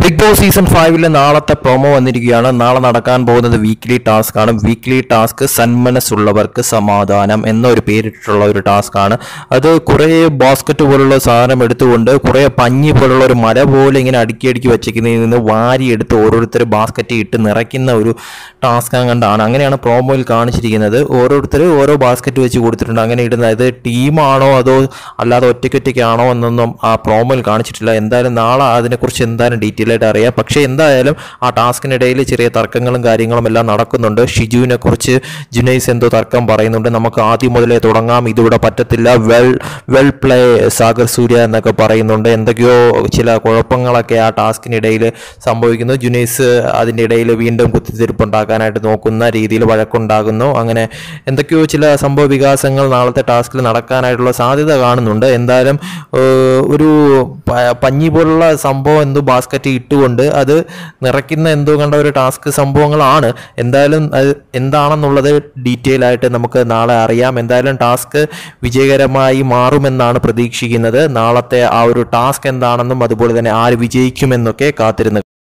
big boss season ഫൈവിലെ നാളത്തെ promo വന്നിരിക്കുകയാണ് നാളെ നടക്കാൻ പോകുന്നത് വീക്ക്ലി ടാസ്ക് ആണ് വീക്ക്ലി ടാസ്ക് സന്മനസ്സുള്ളവർക്ക് സമാധാനം എന്നൊരു പേരിട്ടിട്ടുള്ള ഒരു ടാസ്ക് ആണ് അത് കുറേ ബാസ്ക്കറ്റ് പോലുള്ള സാധനം എടുത്തുകൊണ്ട് കുറേ പഞ്ഞി പോലുള്ള ഒരു മല പോലെ ഇങ്ങനെ അടുക്കി അടുക്കി വെച്ചിരിക്കുന്നതിൽ നിന്ന് വാരി എടുത്ത് ഓരോരുത്തർ ബാസ്ക്കറ്റ് ഇട്ട് നിറയ്ക്കുന്ന ഒരു ടാസ്ക് കണ്ടാണ് അങ്ങനെയാണ് പ്രോമോയിൽ കാണിച്ചിരിക്കുന്നത് ഓരോരുത്തർ ഓരോ ബാസ്ക്കറ്റ് വെച്ച് കൊടുത്തിട്ടുണ്ട് അങ്ങനെ ഇടുന്നത് അത് ടീമാണോ അതോ അല്ലാതെ ഒറ്റയ്ക്കൊറ്റയ്ക്കാണോ എന്നൊന്നും ആ പ്രോമോയിൽ കാണിച്ചിട്ടില്ല എന്തായാലും നാളെ അതിനെക്കുറിച്ച് എന്തായാലും ഡീറ്റെയിൽ ആയിട്ട് അറിയാം പക്ഷേ എന്തായാലും ആ ടാസ്കിനിടയിൽ ചെറിയ തർക്കങ്ങളും കാര്യങ്ങളും എല്ലാം നടക്കുന്നുണ്ട് ഷിജുവിനെ കുറിച്ച് ജുനൈസ് എന്തോ തർക്കം പറയുന്നുണ്ട് നമുക്ക് ആദ്യം മുതലേ തുടങ്ങാം ഇതിവിടെ പറ്റത്തില്ല well well play Sagar Surya എന്നൊക്കെ പറയുന്നുണ്ട് എന്തൊക്കെയോ ചില കുഴപ്പങ്ങളൊക്കെ ആ ടാസ്കിനിടയിൽ സംഭവിക്കുന്നു ജുനൈസ് അതിൻ്റെ ഇടയിൽ വീണ്ടും കുത്തിത്തിരിപ്പുണ്ടാക്കാനായിട്ട് നോക്കുന്ന രീതിയിൽ വഴക്കുണ്ടാകുന്നു അങ്ങനെ എന്തൊക്കെയോ ചില സംഭവ വികാസങ്ങൾ നാളത്തെ ടാസ്കിൽ നടക്കാനായിട്ടുള്ള സാധ്യത കാണുന്നുണ്ട് എന്തായാലും ഏഹ്, ഒരു പ- പഞ്ഞി പോലുള്ള സംഭവം എന്തോ ബാസ്ക്കറ്റ് ഇട്ടുകൊണ്ട് അത് നിറയ്ക്കുന്ന എന്തോ കണ്ട ഒരു ടാസ്ക് സംഭവങ്ങളാണ് എന്തായാലും അത് എന്താണെന്നുള്ളത് ഡീറ്റെയിൽ ആയിട്ട് നമുക്ക് നാളെ അറിയാം എന്തായാലും ടാസ്ക് വിജയകരമായി മാറുമെന്നാണ് പ്രതീക്ഷിക്കുന്നത് നാളത്തെ ആ ഒരു ടാസ്ക് എന്താണെന്നും അതുപോലെ തന്നെ ആര് വിജയിക്കുമെന്നൊക്കെ കാത്തിരുന്ന്